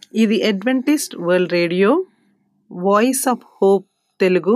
ఇది adventist world radio voice of hope Telugu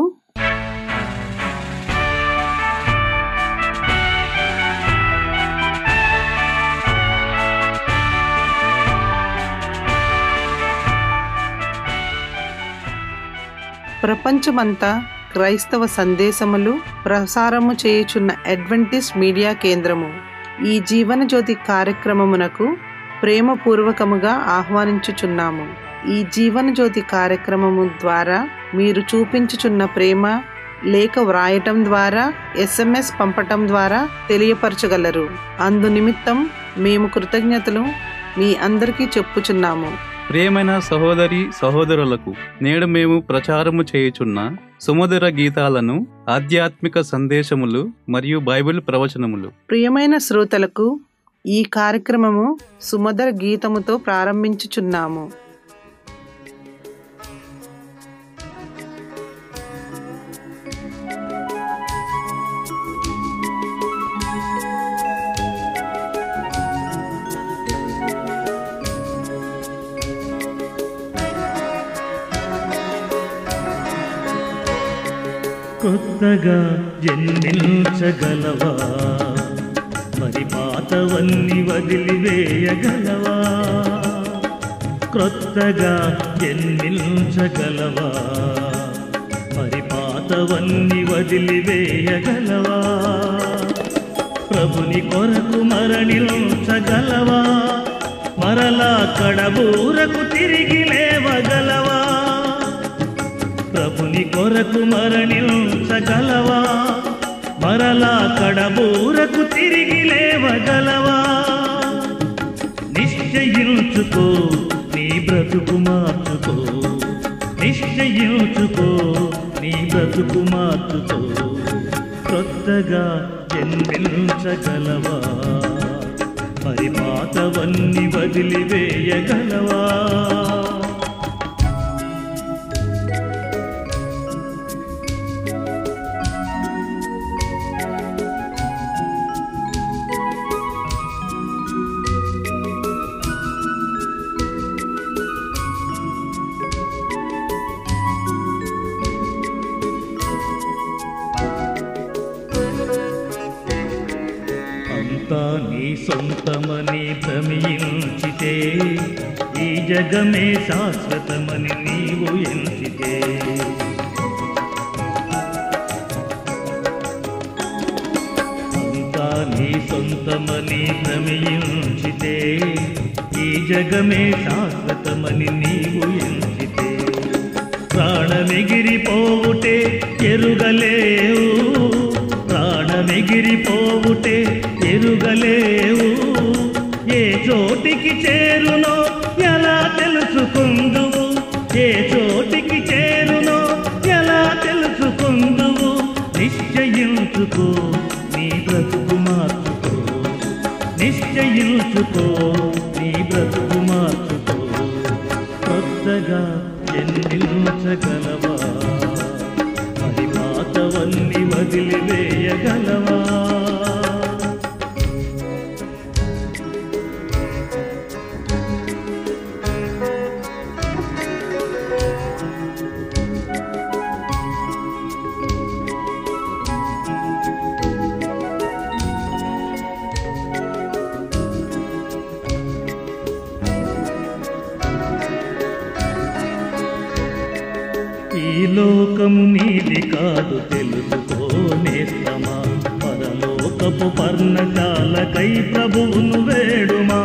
ప్రపంచమంతా క్రైస్తవ సందేశములు ప్రసారము చేయుచున్న అడ్వెంటిస్ట్ మీడియా కేంద్రము ఈ జీవన జ్యోతి కార్యక్రమమునకు ప్రేమపూర్వకముగా ఆహ్వానించుచున్నాము ఈ జీవన జ్యోతి కార్యక్రమము ద్వారా మీరు చూపించుచున్న ప్రేమ లేఖ వ్రాయటం ద్వారా ఎస్ఎంఎస్ పంపటం ద్వారా తెలియపరచగలరు అందు నిమిత్తం మేము కృతజ్ఞతలు మీ అందరికీ చెప్పుచున్నాము ప్రియమైన సహోదరి సహోదరులకు నేడు మేము ప్రచారము చేయుచున్న సుమధుర గీతాలను ఆధ్యాత్మిక సందేశములు మరియు బైబిల్ ప్రవచనములు ప్రియమైన శ్రోతలకు ఈ కార్యక్రమము సుమధుర గీతముతో ప్రారంభించుచున్నాము కొత్తగా జన్మించగలవా మరి పాతవన్నీ వదిలివేయగలవా క్రొత్తగా జన్మించగలవా మరి పాతవన్నీ వదిలివేయగలవా ప్రభుని కొరకు మరణించగలవా మరలా కడబూరకు తిరిగి లేవగలవా ప్రభుని కొరకు మరణించగలవా మరలా కడబూరకు తిరిగి లేవగలవా నిశ్చయించుకో నీ బ్రతుకు మార్చుకో నిశ్చయించుకో నీ బ్రతుకు మార్చుకో కొత్తగా జన్మించగలవా మరి పాతవన్నీ వదిలివేయగలవా అంతా నీ సొంతమని భ్రమించితే ఈ జగమే శాశ్వతమని నీవు ఎంచితే అంతా నీ సొంతమని భ్రమించితే ఈ జగమే శాశ్వతమని నీవు ఎంచితే ప్రాణమిగిరిపోవుటే ఎరుగలేవు ప్రాణమిగిరిపోవుటే ఎరుగలేవు ఏ చోటికి చేరునో ఎలా తెలుసుకుందువు ఏ చోటికి చేరునో ఎలా తెలుసుకుందువు నిశ్చయించుకో నీ బ్రతుకు మార్చుకో నిశ్చయించుకో నీ బ్రతుకు మార్చుకో కొత్తగా జన్మించగలవా మరి పాతవన్నీ వదిలివేయగలవా ఈ లోకము నీది కాదు తెలుసుకోనేస్తమా పరలోకపు పర్ణశాలకై ప్రభువును వేడుమా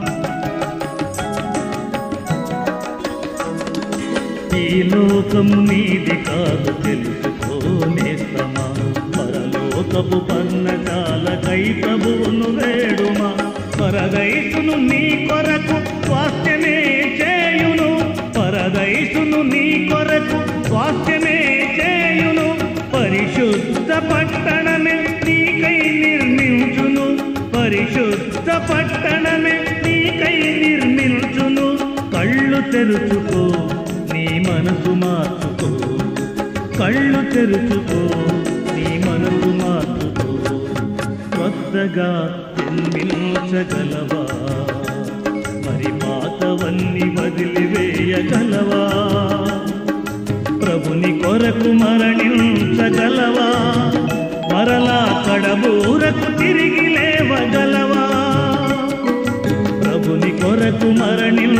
ఈ లోకము నీది కాదు తెలుసుకోనేస్తమా పరలోకపు పర్ణశాలకై ప్రభువును వేడుమా పరదైసును నీ కొరకు స్వాస్థ్యమే చేయును పరదైసును నీ కొరకు స్వాస్థ్యమే చేయును పరిశుద్ధ పట్టణమే నీకై నిర్మించును పరిశుద్ధ పట్టణమే నీకై నిర్మించును కళ్ళు తెరుచుకో నీ మనసు మార్చుకో కళ్ళు తెరుచుకో నీ మనసు మార్చుకో కొత్తగా జన్మించగలవా మరి పాతవన్నీ వదిలివే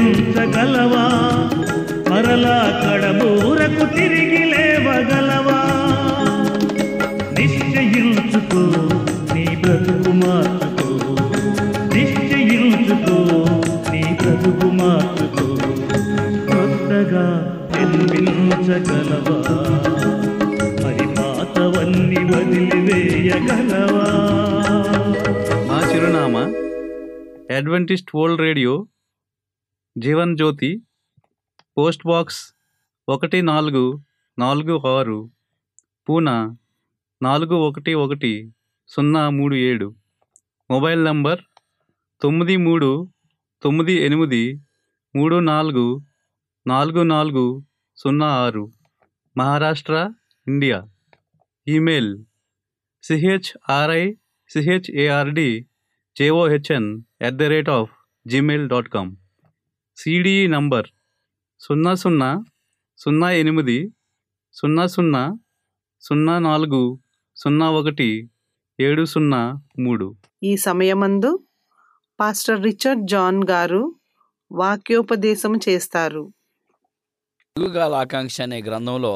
నిశ్చయించగలవా మరలా కడబూరకు తిరిగి లేవగలవా నిశ్చయించుకో నీ బ్రతుకు మార్చుకో నిశ్చయించుకో నీ బ్రతుకు మార్చుకో కొత్తగా జన్మించగలవా మరి పాతవన్నీ వదిలివేయగలవా మా చిరునామా adventist world radio Jeevan Jyothi post box ఒకటి నాలుగు నాలుగు ఆరు పూనా నాలుగు ఒకటి ఒకటి సున్నా మూడు ఏడు మొబైల్ నంబర్ తొమ్మిది మూడు తొమ్మిది ఎనిమిది మూడు నాలుగు నాలుగు నాలుగు సున్నా ఆరు Maharashtra India email CHRI CHARD JOHN at the rate of Gmail dot com CDE number సున్నా సున్నా సున్నా ఎనిమిది సున్నా సున్నా సున్నా నాలుగు సున్నా ఒకటి ఏడు సున్నా మూడు ఈ సమయమందు పాస్టర్ రిచర్డ్ జాన్ గారు వాక్యోపదేశం చేస్తారు యుగాల ఆకాంక్ష అనే గ్రంథంలో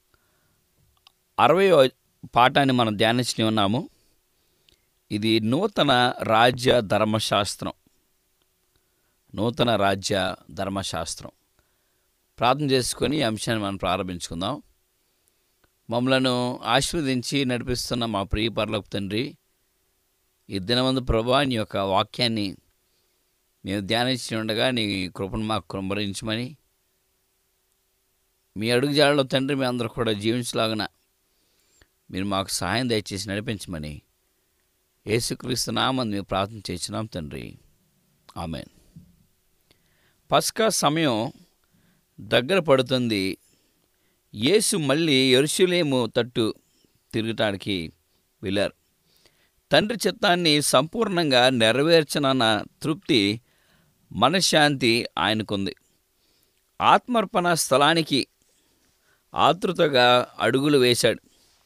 అరవయో పాఠాన్ని మనం ధ్యానించి ఉన్నాము ఇది నూతన రాజ్య ధర్మశాస్త్రం నూతన రాజ్య ధర్మశాస్త్రం ప్రార్థన చేసుకొని ఈ అంశాన్ని మనం ప్రారంభించుకుందాం మమ్మలను ఆశీర్వదించి నడిపిస్తున్న మా ప్రియ పర్లకు తండ్రి ఈ దినమందు ప్రభా నీ యొక్క వాక్యాన్ని మేము ధ్యానించి ఉండగా నీ కృపను మాకు కృంభరించమని మీ అడుగుజాడలో తండ్రి మీ అందరూ కూడా జీవించలాగన మీరు మాకు సహాయం దయచేసి నడిపించమని యేసుక్రీస్తు నామని మేము ప్రార్థన చేసినాం తండ్రి ఆమెన్ పస్కా సమయం దగ్గర పడుతుంది యేసు మళ్ళీ ఎరుషులేము తట్టు తిరుగుటానికి వెళ్ళారు తండ్రి చిత్తాన్ని సంపూర్ణంగా నెరవేర్చనన్న తృప్తి మనశ్శాంతి ఆయనకుంది ఆత్మర్పణ స్థలానికి ఆతృతగా అడుగులు వేశాడు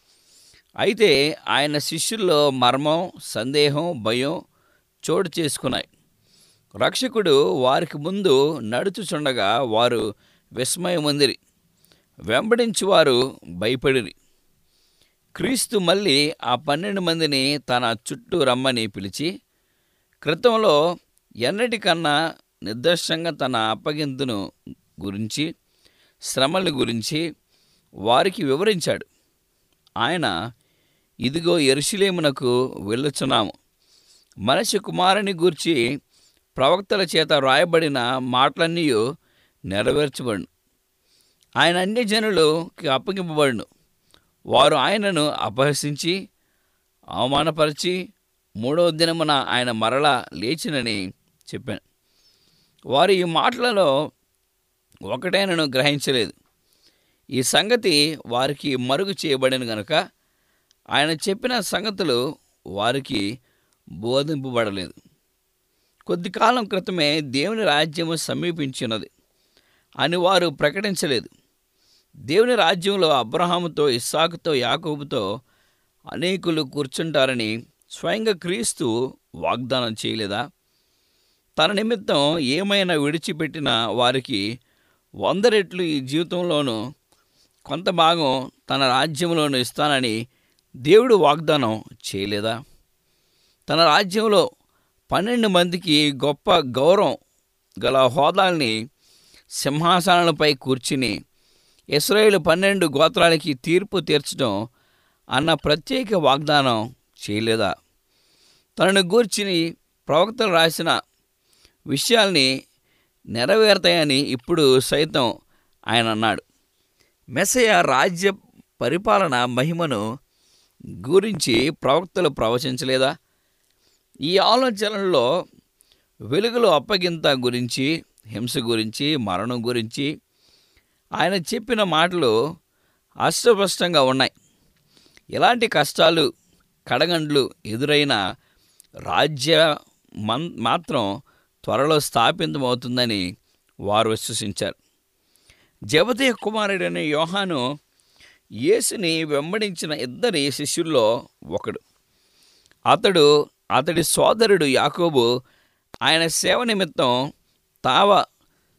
అయితే ఆయన శిష్యుల్లో మర్మం సందేహం భయం చోటు చేసుకున్నాయి రక్షకుడు వారికి ముందు నడుచుచుండగా వారు విస్మయమందిరి వెంబడించి వారు భయపడిరి క్రీస్తు మళ్ళీ ఆ పన్నెండు మందిని తన చుట్టూ రమ్మని పిలిచి క్రితంలో ఎన్నటికన్నా నిర్దర్శంగా తన అప్పగింతును గురించి శ్రమల గురించి వారికి వివరించాడు ఆయన ఇదిగో ఎరుషులేమునకు వెళ్ళుచున్నాము మనిషి కుమారుని గూర్చి ప్రవక్తల చేత వ్రాయబడిన మాటలన్నీ నెరవేర్చబడును ఆయన అన్ని జనులకి అప్పగింపబడును వారు ఆయనను అపహసించి అవమానపరిచి మూడవ దినమున ఆయన మరలా లేచినని చెప్పాను వారు ఈ మాటలలో ఒకటైనను గ్రహించలేదు ఈ సంగతి వారికి మరుగు చేయబడిన గనుక ఆయన చెప్పిన సంగతులు వారికి బోధింపబడలేదు కొద్ది కాలం క్రితమే దేవుని రాజ్యము సమీపించినది అని వారు ప్రకటించలేదు దేవుని రాజ్యంలో అబ్రహాముతో ఇస్సాకుతో యాకోబుతో అనేకులు కూర్చుంటారని స్వయంగా క్రీస్తు వాగ్దానం చేయలేదా తన నిమిత్తం ఏమైనా విడిచిపెట్టిన వారికి వంద రెట్లు ఈ జీవితంలోనూ కొంత భాగం తన రాజ్యంలోనూ ఇస్తానని దేవుడు వాగ్దానం చేయలేదా తన రాజ్యంలో పన్నెండు మందికి గొప్ప గౌరవం గల హోదాల్ని సింహాసనాలపై కూర్చుని ఇస్రాయేలు పన్నెండు గోత్రాలకి తీర్పు తీర్చడం అన్న ప్రత్యేక వాగ్దానం చేయలేదా తనను గూర్చి ప్రవక్తలు రాసిన విషయాల్ని నెరవేరుతాయని ఇప్పుడు సైతం ఆయన అన్నాడు మెసయ రాజ్య పరిపాలన మహిమను గురించి ప్రవక్తలు ప్రవచించలేదా ఈ ఆలోచనల్లో వెలుగులో అప్పగింత గురించి హింస గురించి మరణం గురించి ఆయన చెప్పిన మాటలు అష్టస్పష్టంగా ఉన్నాయి ఎలాంటి కష్టాలు కడగండ్లు ఎదురైన రాజ్య మన్ మాత్రం త్వరలో స్థాపితమవుతుందని వారు విశ్వసించారు జబదయ కుమారుడైన యోహాను యేసుని వెంబడించిన ఇద్దరి శిష్యుల్లో ఒకడు అతడు అతడి సోదరుడు యాకోబు ఆయన సేవ నిమిత్తం తావ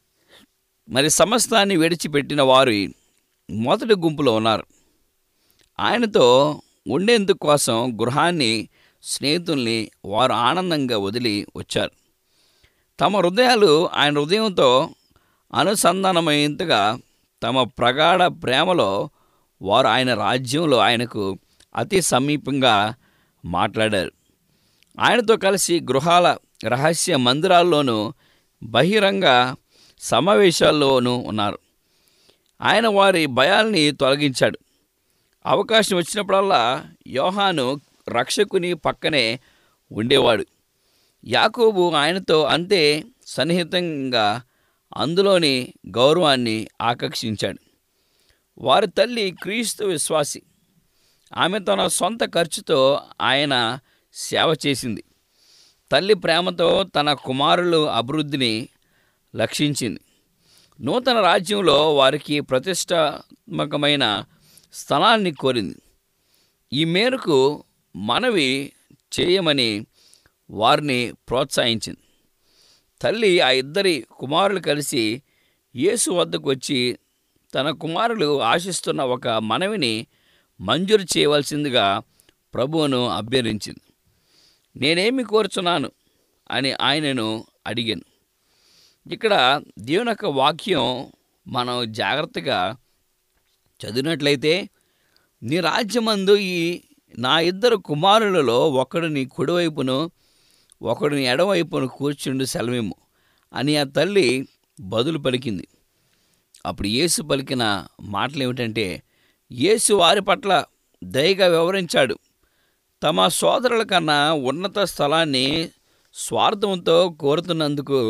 మరి సమస్తాన్ని విడిచిపెట్టిన వారు మొదటి గుంపులో ఉన్నారు ఆయనతో ఉండేందుకు కోసం గృహాన్ని స్నేహితుల్ని వారు ఆనందంగా వదిలి వచ్చారు తమ హృదయాలు ఆయన హృదయంతో అనుసంధానమైనంతగా తమ ప్రగాఢ ప్రేమలో వారు ఆయన రాజ్యంలో ఆయనకు అతి సమీపంగా మాట్లాడారు ఆయనతో కలిసి గృహాల రహస్య మందిరాల్లోనూ బహిరంగ సమావేశాల్లోనూ ఉన్నారు ఆయన వారి భయాల్ని తొలగించాడు అవకాశం వచ్చినప్పుడల్లా యోహాను రక్షకుని పక్కనే ఉండేవాడు యాకోబు ఆయనతో అంతే సన్నిహితంగా అందులోని గౌరవాన్ని ఆకర్షించాడు వారి తల్లి క్రీస్తు విశ్వాసి ఆమె తన సొంత ఖర్చుతో ఆయన సేవ చేసింది తల్లి ప్రేమతో తన కుమారులు అభివృద్ధిని లక్షించింది నూతన రాజ్యంలో వారికి ప్రతిష్టాత్మకమైన స్థలాన్ని కోరింది ఈ మేరకు మనవి చేయమని వారిని ప్రోత్సహించింది తల్లి ఆ ఇద్దరి కుమారులు కలిసి యేసు వద్దకు వచ్చి తన కుమారులు ఆశిస్తున్న ఒక మనవిని మంజూరు చేయవలసిందిగా ప్రభువును అభ్యర్థించింది నేనేమి కోరుచున్నాను అని ఆయనను అడిగాను ఇక్కడ దేవుని యొక్క వాక్యం మనం జాగ్రత్తగా చదివినట్లయితే నీ రాజ్యమందు ఈ నా ఇద్దరు కుమారులలో ఒకడు నీ కుడివైపును ఒకడు నీ ఎడవైపును కూర్చుండు సెలవేము అని ఆ తల్లి బదులు పలికింది అప్పుడు యేసు పలికిన మాటలు ఏమిటంటే యేసు వారి పట్ల దయగా వివరించాడు తమ సోదరుల కన్నా ఉన్నత స్థలాన్ని స్వార్థంతో కోరుతున్నందుకు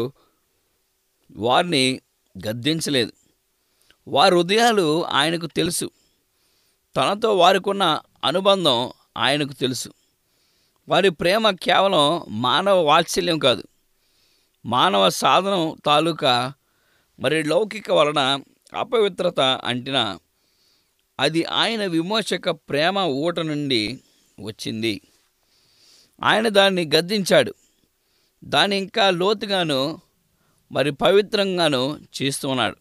వారిని గద్దించలేదు వారి హృదయాలు ఆయనకు తెలుసు తనతో వారికున్న అనుబంధం ఆయనకు తెలుసు వారి ప్రేమ కేవలం మానవ వాత్సల్యం కాదు మానవ సాధనం తాలూకా మరి లౌకిక వలన అపవిత్రత అంటిన అది ఆయన విమోచక ప్రేమ ఊట నుండి వచ్చింది ఆయన దాన్ని గద్దించాడు దాన్ని ఇంకా లోతుగాను మరి పవిత్రంగాను చేస్తున్నాడు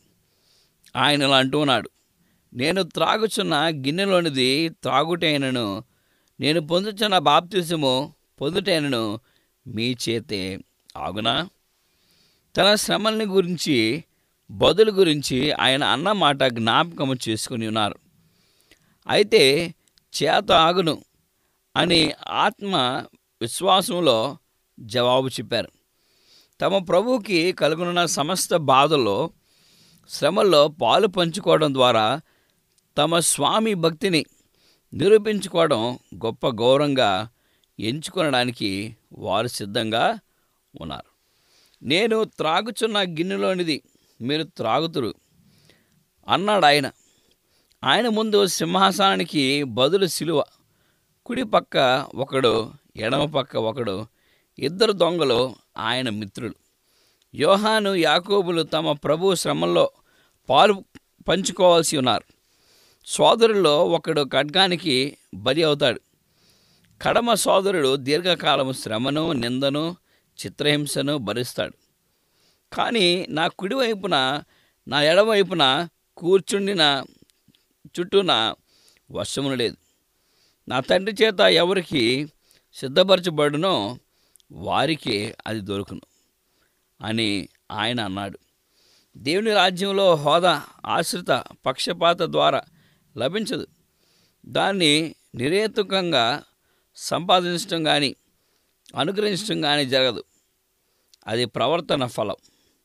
ఆయన ఇలా అంటున్నాడు నేను త్రాగుచున్న గిన్నెలోనిది త్రాగుటైనను నేను పొందుచున్న బాప్తిసము పొందుటైనను మీ చేతే ఆగునా తన శ్రమల్ని గురించి బదులు గురించి ఆయన అన్న మాట జ్ఞాపకము చేసుకుని ఉన్నారు అయితే చేత ఆగును అని ఆత్మ విశ్వాసంలో జవాబు చెప్పారు తమ ప్రభువుకి కలుగునున్న సమస్త బాధల్లో శ్రమల్లో పాలు పంచుకోవడం ద్వారా తమ స్వామి భక్తిని నిరూపించుకోవడం గొప్ప గౌరవంగా ఎంచుకొనడానికి వారు సిద్ధంగా ఉన్నారు నేను త్రాగుచున్న గిన్నెలోనిది మీరు త్రాగుతురు అన్నాడు ఆయన ఆయన ముందు సింహాసనానికి బదులు సిలువ కుడి పక్క ఒకడు ఎడమ పక్క ఒకడు ఇద్దరు దొంగలు ఆయన మిత్రులు యోహాను యాకోబులు తమ ప్రభు శ్రమల్లో పాలు పంచుకోవాల్సి ఉన్నారు సోదరుల్లో ఒకడు ఖడ్గానికి బలి అవుతాడు కడమ సోదరుడు దీర్ఘకాలము శ్రమను నిందను చిత్రహింసను భరిస్తాడు కానీ నా కుడివైపున నా ఎడవైపున కూర్చుండిన చుట్టూన వశమును లేదు నా తండ్రి చేత ఎవరికి సిద్ధపరచబడునో వారికే అది దొరుకును అని ఆయన అన్నాడు దేవుని రాజ్యంలో హోదా ఆశ్రిత పక్షపాత ద్వారా లభించదు దాన్ని నిరేతుకంగా సంపాదించడం కానీ అనుగ్రహించడం కానీ జరగదు అది ప్రవర్తన ఫలం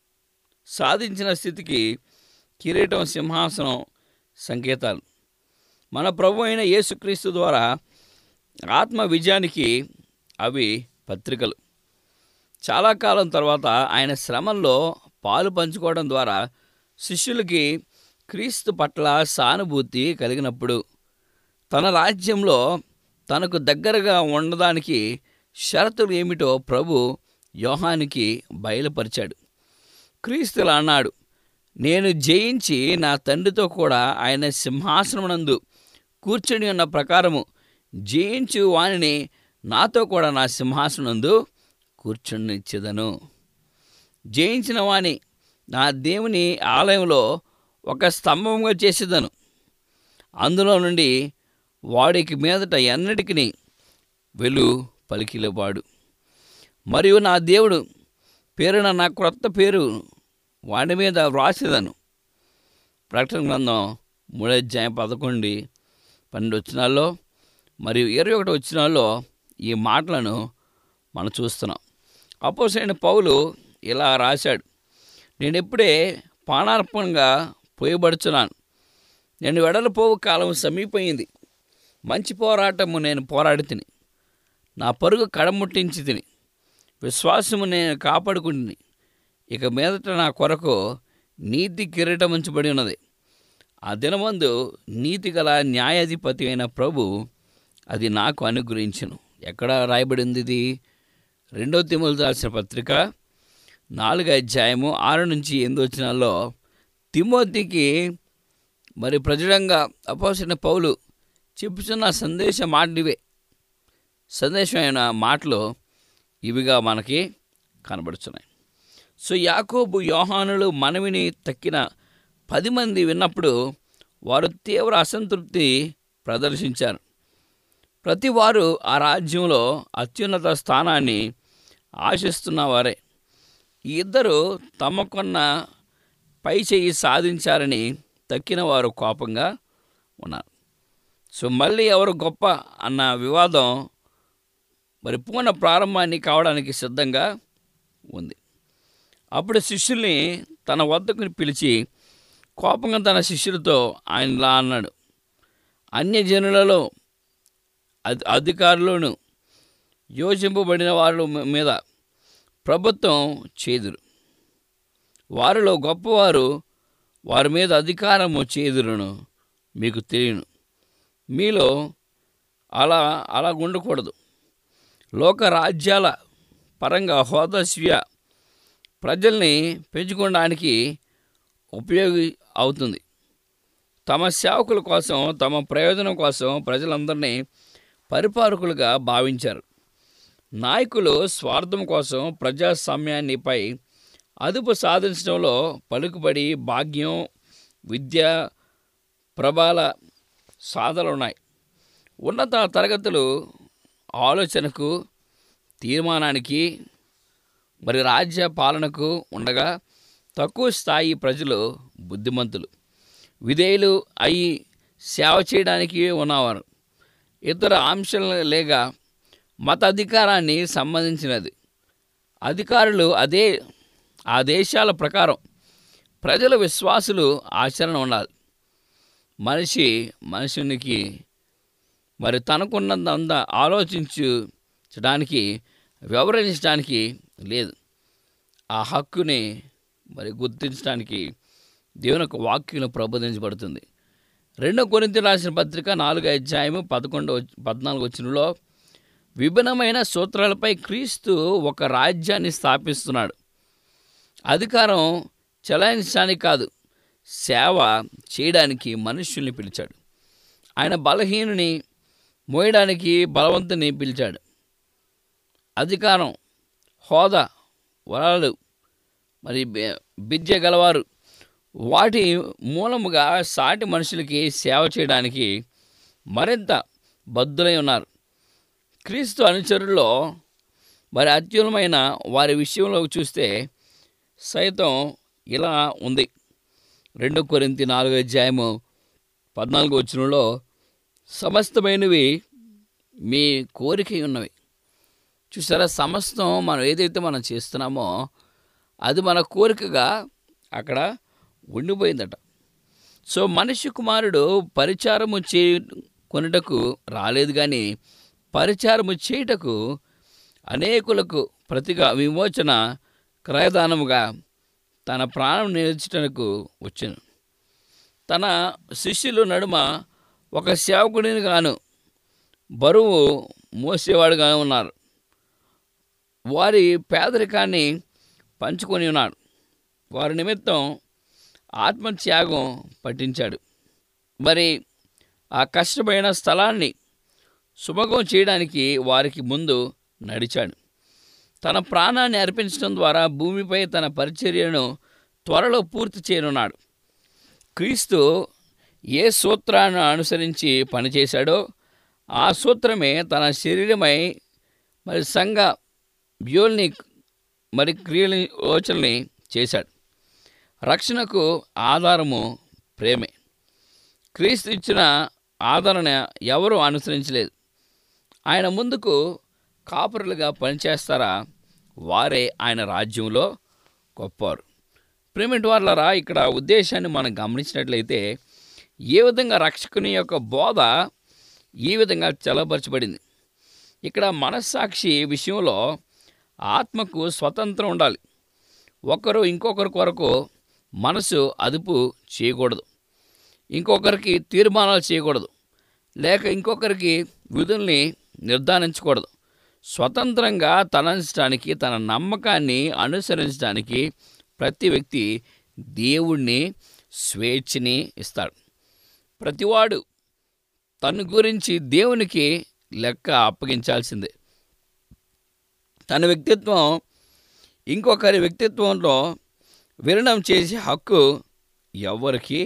సాధించిన స్థితికి కిరీటం సింహాసనం సంకేతాలు మన ప్రభు అయిన యేసుక్రీస్తు ద్వారా ఆత్మ విజయానికి అవి పత్రికలు చాలా కాలం తర్వాత ఆయన శ్రమల్లో పాలు పంచుకోవడం ద్వారా శిష్యులకి క్రీస్తు పట్ల సానుభూతి కలిగినప్పుడు తన రాజ్యంలో తనకు దగ్గరగా ఉండడానికి షరతులు ఏమిటో ప్రభు యోహానికి బయలుపరిచాడు క్రీస్తులా అన్నాడు నేను జయించి నా తండ్రితో కూడా ఆయన సింహాసనమునందు కూర్చొని ఉన్న ప్రకారము జయించు వానిని నాతో కూడా నా సింహాసనందు కూర్చునిచ్చేదను జయించిన వాని నా దేవుని ఆలయంలో ఒక స్తంభంగా చేసేదను అందులో నుండి వాడికి మీదట ఎన్నటికి వెలు పలికిలేవాడు మరియు నా దేవుడు పేరున నా క్రొత్త పేరు వాడి మీద వ్రాసేదను ప్రకటన గ్రంథం మూడో అధ్యాయం పదకొండు పన్నెండు వచ్చినాల్లో మరియు ఇరవై ఒకటి వచ్చినాల్లో ఈ మాటలను మనం చూస్తున్నాం అపోసైన పౌలు ఇలా రాశాడు నేను ఇప్పుడే పానార్పణగా పోయబడుచున్నాను నేను వెడలిపోవు కాలం సమీపయింది మంచి పోరాటము నేను పోరాడి తిని నా పరుగు కడముట్టించి తిని విశ్వాసము నేను కాపాడుకుంటుని ఇక మీదట నా కొరకు నీతి కిరీటం ఉంచబడి ఉన్నది ఆ దినమందు నీతి గల న్యాయాధిపతి అయిన ప్రభు అది నాకు అనుగ్రహించను ఎక్కడ రాయబడింది ఇది రెండో తిమ్మలు రాసిన పత్రిక నాలుగు అధ్యాయము ఆరు నుంచి ఎనిమిది వచ్చినాల్లో తిమోతికి మరి ప్రజలంగా అపోసిన పౌలు చెప్పుచున్న సందేశ మాటలివే సందేశమైన మాటలు ఇవిగా మనకి కనబడుతున్నాయి సో యాకోబు యోహానులు మనవిని తక్కిన పది మంది విన్నప్పుడు వారు తీవ్ర అసంతృప్తి ప్రదర్శించారు ప్రతి వారు ఆ రాజ్యంలో అత్యున్నత స్థానాన్ని ఆశిస్తున్న వారే ఈ ఇద్దరు తమకున్న పై చెయ్యి సాధించారని తక్కిన వారు కోపంగా ఉన్నారు సో మళ్ళీ ఎవరు గొప్ప అన్న వివాదం మరి పూర్ణ ప్రారంభాన్ని కావడానికి సిద్ధంగా ఉంది అప్పుడు శిష్యుల్ని తన వద్దకు పిలిచి కోపంగా తన శిష్యులతో ఆయన ఇలా అన్నాడు అన్యజనులలో అధి అధికారులను యోచింపబడిన వారి మీద ప్రభుత్వం చేదురు వారిలో గొప్పవారు వారి మీద అధికారము చేదురును మీకు తెలియను మీలో అలా అలా ఉండకూడదు లోక రాజ్యాల పరంగా హోదస్వ్య ప్రజల్ని పెంచుకోవడానికి ఉపయోగి అవుతుంది తమ సేవకుల కోసం తమ ప్రయోజనం కోసం ప్రజలందరినీ పరిపాలకులుగా భావించారు నాయకులు స్వార్థం కోసం ప్రజాస్వామ్యాన్నిపై అదుపు సాధించడంలో పలుకుబడి భాగ్యం విద్య ప్రభాల సాధనలు ఉన్నాయి ఉన్నత తరగతులు ఆలోచనకు తీర్మానానికి మరి రాజ్య పాలనకు ఉండగా తక్కువ స్థాయి ప్రజలు బుద్ధిమంతులు విధేయులు అయి సేవ చేయడానికి ఉన్నవారు ఇతర అంశాలు లేక మత అధికారాన్ని సంబంధించినది అధికారులు అదే ఆ దేశాల ప్రకారం ప్రజల విశ్వాసులు ఆచరణ ఉండాలి మనిషి మనుషునికి మరి తనకున్నంత ఆలోచించడానికి వివరించడానికి లేదు ఆ హక్కుని మరి గుర్తించడానికి దేవుని యొక్క వాక్యం ప్రబోధించబడుతుంది రెండో కొరింత రాసిన పత్రిక నాలుగు అధ్యాయము పదకొండు పద్నాలుగు వచ్చినలో విభిన్నమైన సూత్రాలపై క్రీస్తు ఒక రాజ్యాన్ని స్థాపిస్తున్నాడు అధికారం చెలాయించడానికి కాదు సేవ చేయడానికి మనుష్యుల్ని పిలిచాడు ఆయన బలహీనుని మోయడానికి బలవంతుని పిలిచాడు అధికారం హోదా వరాలు మరి బె- బిద్య గలవారు వాటి మూలముగా సాటి మనుషులకి సేవ చేయడానికి మరింత బద్దులై ఉన్నారు క్రీస్తు అనుచరుల్లో మరి అత్యున్నమైన వారి విషయంలో చూస్తే సైతం ఇలా ఉంది రెండు కొరింతి నాలుగో అధ్యాయము పద్నాలుగు వచ్చినలో సమస్తమైనవి మీ కోరిక ఉన్నవి చూసారా సమస్తం మనం ఏదైతే మనం చేస్తున్నామో అది మన కోరికగా అక్కడ ఉండిపోయిందట సో మనిషి కుమారుడు పరిచారము చే కొనుటకు రాలేదు కానీ పరిచారము చేయుటకు అనేకులకు ప్రతిగా విమోచన క్రయదానముగా తన ప్రాణం నిలిచటకు వచ్చాను తన శిష్యుల నడుమ ఒక సేవకుడిని గాను బరువు మోసేవాడుగా ఉన్నారు వారి పేదరికాన్ని పంచుకొని ఉన్నాడు వారి నిమిత్తం ఆత్మత్యాగం పట్టించాడు మరి ఆ కష్టమైన స్థలాన్ని సుభగం చేయడానికి వారికి ముందు నడిచాడు తన ప్రాణాన్ని అర్పించడం ద్వారా భూమిపై తన పరిచర్యను త్వరలో పూర్తి చేయనున్నాడు క్రీస్తు ఏ సూత్రాన్ని అనుసరించి పనిచేశాడో ఆ సూత్రమే తన శరీరమై మరి సంఘ వ్యూల్ని మరి క్రియల యోచనని చేశాడు రక్షణకు ఆధారము ప్రేమే క్రీస్తు ఇచ్చిన ఆదరణ ఎవరూ అనుసరించలేదు ఆయన ముందుకు కాపురులుగా పనిచేస్తారా వారే ఆయన రాజ్యంలో గొప్పవారు ప్రేమిటి వాళ్ళరా ఇక్కడ ఉద్దేశాన్ని మనం గమనించినట్లయితే ఏ విధంగా రక్షకుని యొక్క బోధ ఈ విధంగా చలపరచబడింది ఇక్కడ మనస్సాక్షి విషయంలో ఆత్మకు స్వతంత్రం ఉండాలి ఒకరు ఇంకొకరి కొరకు మనసు అదుపు చేయకూడదు ఇంకొకరికి తీర్మానాలు చేయకూడదు లేక ఇంకొకరికి విధుల్ని నిర్ధారించకూడదు స్వతంత్రంగా తలంచడానికి తన నమ్మకాన్ని అనుసరించడానికి ప్రతి వ్యక్తి దేవుణ్ణి స్వేచ్ఛని ఇస్తాడు ప్రతివాడు తన గురించి దేవునికి లెక్క అప్పగించాల్సిందే తన వ్యక్తిత్వం ఇంకొకరి వ్యక్తిత్వంలో విలీనం చేసే హక్కు ఎవ్వరికీ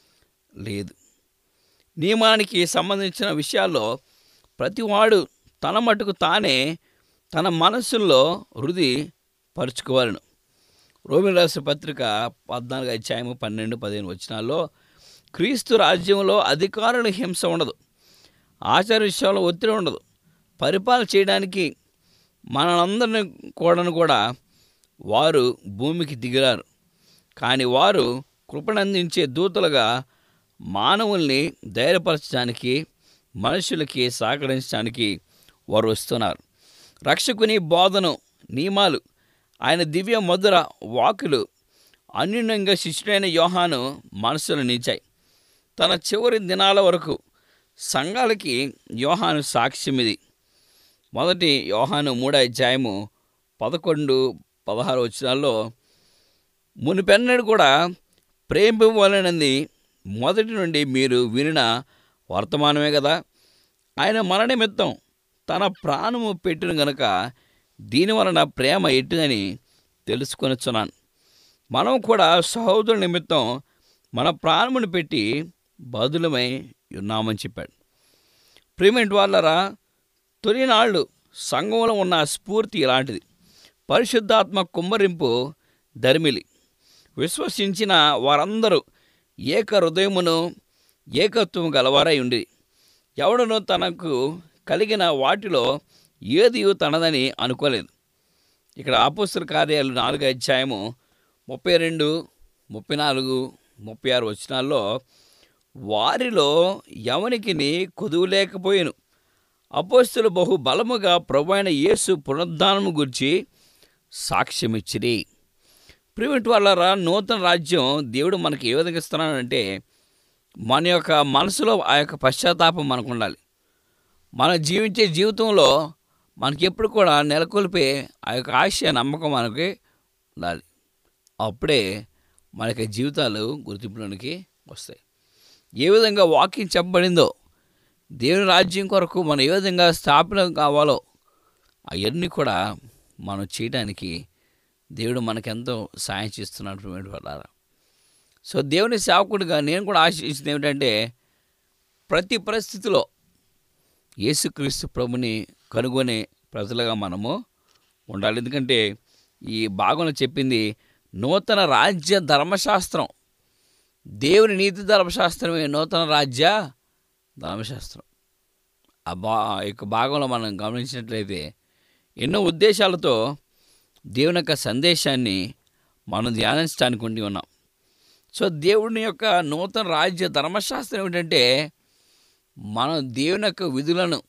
లేదు నియమానికి సంబంధించిన విషయాల్లో ప్రతివాడు తన మటుకు తానే తన మనస్సుల్లో వృద్ధి పరుచుకోవాలను రోమిల రాసిన పత్రిక పద్నాలుగు అధ్యాయము పన్నెండు పదిహేను వచనాల్లో క్రీస్తు రాజ్యంలో అధికారుల హింస ఉండదు ఆచార విషయంలో ఒత్తిడి ఉండదు పరిపాలన చేయడానికి మనందరిని కూడాను కూడా వారు భూమికి దిగిరారు కానీ వారు కృపణందించే దూతలుగా మానవుల్ని ధైర్యపరచడానికి మనుషులకి సహకరించడానికి వారు వస్తున్నారు రక్షకుని బోధను నియమాలు ఆయన దివ్య మధుర వాకులు అన్యూన్యంగా శిష్యుడైన యోహాను మనసులో నిలిచాయి తన చివరి దినాల వరకు సంఘాలకి యోహాను సాక్ష్యం ఇది మొదటి యోహాను మూడో అధ్యాయము పదకొండు పదహారు వచ్చినాల్లో మునిపెన్నడు కూడా ప్రేమివ్వాలనేది మొదటి నుండి మీరు వినిన వర్తమానమే కదా ఆయన మన నిమిత్తం తన ప్రాణము పెట్టిన గనుక దీని వలన ప్రేమ ఎట్టిదని తెలుసుకొనిచున్నాను మనం కూడా సహోదరు నిమిత్తం మన ప్రాణమును పెట్టి బదులమై ఉన్నామని చెప్పాడు ప్రేమెంట్ వాళ్ళరా తొలినాళ్ళు సంఘంలో ఉన్న స్ఫూర్తి ఇలాంటిది పరిశుద్ధాత్మ కుమ్మరింపు ధర్మిలి విశ్వసించిన వారందరూ ఏక హృదయమును ఏకత్వం గలవారై ఉండి ఎవడనో తనకు కలిగిన వాటిలో ఏది తనదని అనుకోలేదు ఇక్కడ ఆపోస్తుల కార్యాలు నాలుగు అధ్యాయము ముప్పై రెండు ముప్పై నాలుగు ముప్పై ఆరు వచనాల్లో వారిలో ఎవనికి కొదువు లేకపోయాను అపోస్తులు బహు బలముగా ప్రభు అయిన యేసు పునరుద్ధానము గురించి సాక్ష్యమిచ్చిరి ప్రిమిట్ వాళ్ళరా నూతన రాజ్యం దేవుడు మనకి ఏ విధంగా ఇస్తున్నాడంటే మన యొక్క మనసులో ఆ యొక్క పశ్చాత్తాపం మనకు ఉండాలి మనం జీవించే జీవితంలో మనకి ఎప్పుడు కూడా నెలకొల్పే ఆ యొక్క ఆశ నమ్మకం మనకి ఉండాలి అప్పుడే మనకి జీవితాలు గుర్తింపులోనికి వస్తాయి ఏ విధంగా వాకింగ్ చెప్పబడిందో దేవుని రాజ్యం కొరకు మనం ఏ విధంగా స్థాపన కావాలో అవన్నీ కూడా మనం చేయడానికి దేవుడు మనకెంతో సాయం చేస్తున్నాడు ప్రియమైన వాళ్ళారా సో దేవుని సేవకుడిగా నేను కూడా ఆశించింది ఏమిటంటే ప్రతి పరిస్థితిలో యేసుక్రీస్తు ప్రభుని కనుగొనే ప్రజలుగా మనము ఉండాలి ఎందుకంటే ఈ భాగంలో చెప్పింది నూతన రాజ్య ధర్మశాస్త్రం దేవుని నీతి ధర్మశాస్త్రమే నూతన రాజ్య ధర్మశాస్త్రం ఆ బా ఆ యొక్క భాగంలో మనం గమనించినట్లయితే ఎన్నో ఉద్దేశాలతో దేవుని యొక్క సందేశాన్ని మనం ధ్యానించడానికి ఉండి ఉన్నాం సో దేవుని యొక్క నూతన రాజ్య ధర్మశాస్త్రం ఏమిటంటే మనం దేవుని యొక్క విధులను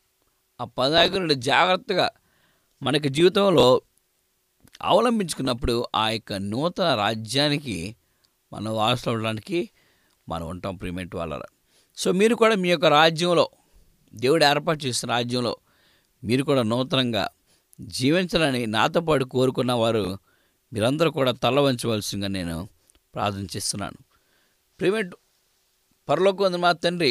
ఆ పదాకులను జాగ్రత్తగా మనకి జీవితంలో అవలంబించుకున్నప్పుడు ఆ యొక్క నూతన రాజ్యానికి మనం వారసులు అవడానికి మనం ఉంటాం ప్రిమెంట్ వాళ్ళ సో మీరు కూడా మీ యొక్క రాజ్యంలో దేవుడు ఏర్పాటు చేసిన రాజ్యంలో మీరు కూడా నూతనంగా జీవించాలని నాతో పాటు కోరుకున్న వారు మీరందరూ కూడా తల వంచవలసిందిగా నేను ప్రార్థన చేస్తున్నాను ప్రిమెంట్ పరలోకి మా తండ్రి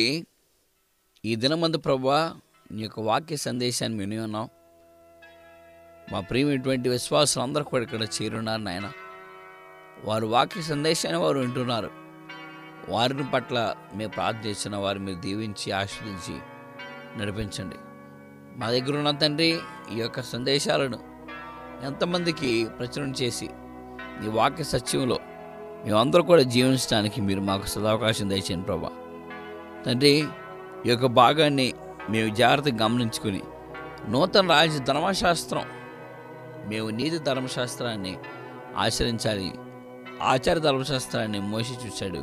ఈ దినమందు ప్రభా నీ యొక్క వాక్య సందేశాన్ని విని ఉన్నాం మా ప్రియమైనటువంటి విశ్వాసులు అందరూ కూడా ఇక్కడ చేరున్నారు నాయన వారు వాక్య సందేశాన్ని వారు వింటున్నారు వారిని పట్ల మేము ప్రార్థించిన వారి మీరు దీవించి ఆస్వాదించి నడిపించండి మా దగ్గర ఉన్న తండ్రి ఈ యొక్క సందేశాలను ఎంతమందికి ప్రచురణ చేసి ఈ వాక్య సత్యంలో మేమందరూ కూడా జీవించడానికి మీరు మాకు సదావకాశం దయచేయండి ప్రభా తండ్రి ఈ యొక్క భాగాన్ని మేము జాగ్రత్తగా గమనించుకుని నూతన రాజ్య ధర్మశాస్త్రం మేము నీతి ధర్మశాస్త్రాన్ని ఆచరించాలి ఆచార ధర్మశాస్త్రాన్ని మోసి చూశాడు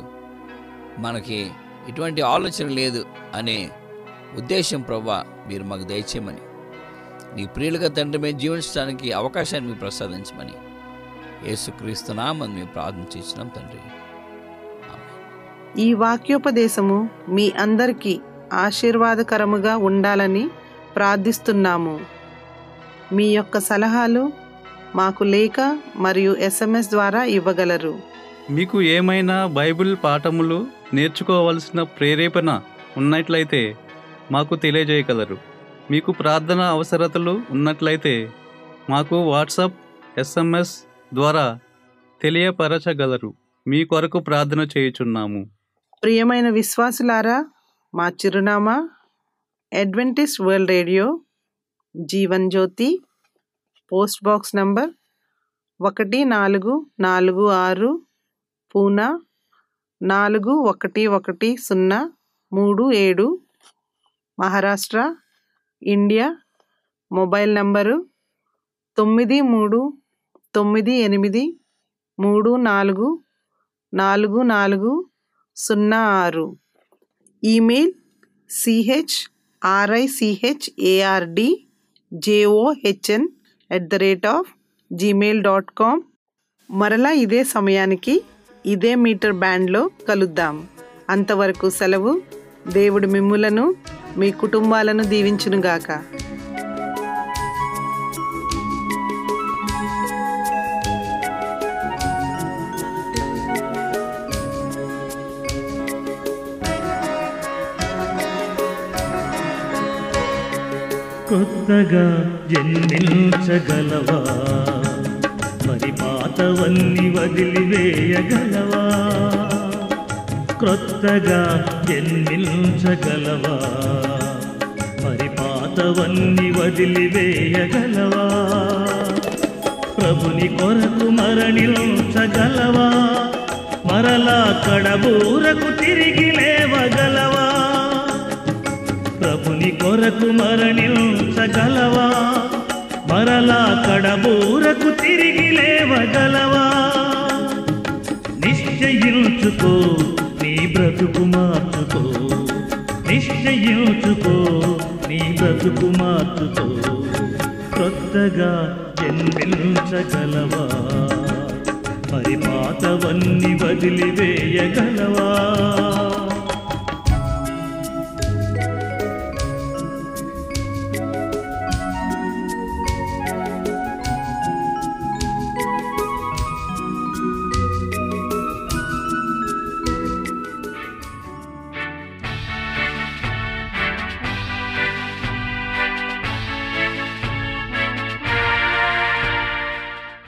మనకి ఎటువంటి ఆలోచన లేదు అనే ఉద్దేశం ప్రభా మీరు మాకు దయచేయమని నీ ప్రియులుగా తండ్రి మేము జీవించడానికి అవకాశాన్ని మీరు ప్రసాదించమని యేసుక్రీస్తునామని మేము ప్రార్థన చేసినాం తండ్రి ఆమేన్. ఈ వాక్యోపదేశము మీ అందరికీ ఆశీర్వాదకరముగా ఉండాలని ప్రార్థిస్తున్నాము మీ యొక్క సలహాలు మాకు లేఖ మరియు ఎస్ఎంఎస్ ద్వారా ఇవ్వగలరు మీకు ఏమైనా బైబిల్ పాఠములు నేర్చుకోవలసిన ప్రేరేపణ ఉన్నట్లయితే మాకు తెలియజేయగలరు మీకు ప్రార్థన అవసరతలు ఉన్నట్లయితే మాకు వాట్సాప్ ఎస్ఎంఎస్ ద్వారా తెలియపరచగలరు మీ కొరకు ప్రార్థన చేయుచున్నాము ప్రియమైన విశ్వాసులారా మా చిరునామా adventist world radio Jeevan Jyothi post box number ఒకటి నాలుగు నాలుగు ఆరు పూనా నాలుగు ఒకటి ఒకటి సున్నా మూడు ఏడు మహారాష్ట్ర ఇండియా మొబైల్ నంబరు తొమ్మిది మూడు తొమ్మిది ఎనిమిది మూడు నాలుగు నాలుగు నాలుగు సున్నా ఆరు email CH RICH ARD JOHN at the rate of Gmail dot com మరలా ఇదే సమయానికి ఇదే మీటర్ బ్యాండ్లో కలుద్దాం అంతవరకు సెలవు దేవుడు మిమ్ములను మీ కుటుంబాలను దీవించునుగాక కొత్తగా జన్మించగలవా మరి పాతవన్నీ వదిలివేయగలవా క్రొత్తగా జన్మించగలవా మరి పాతవన్నీ వదిలివేయగలవా ప్రభుని కొరకు మరణించగలవా మరలా కడబూరకు తిరిగి లేవగలవా ప్రభుని కొరకు మరణించగలవా మరలా కడబూరకు తిరిగి లేవగలవా నిశ్చయించుకో నీ బ్రతుకు మార్చుకో నిశ్చయించుకో నీ బ్రతుకు మార్చుకో కొత్తగా జన్మించగలవా మరి పాతవన్నీ వదిలివేయగలవా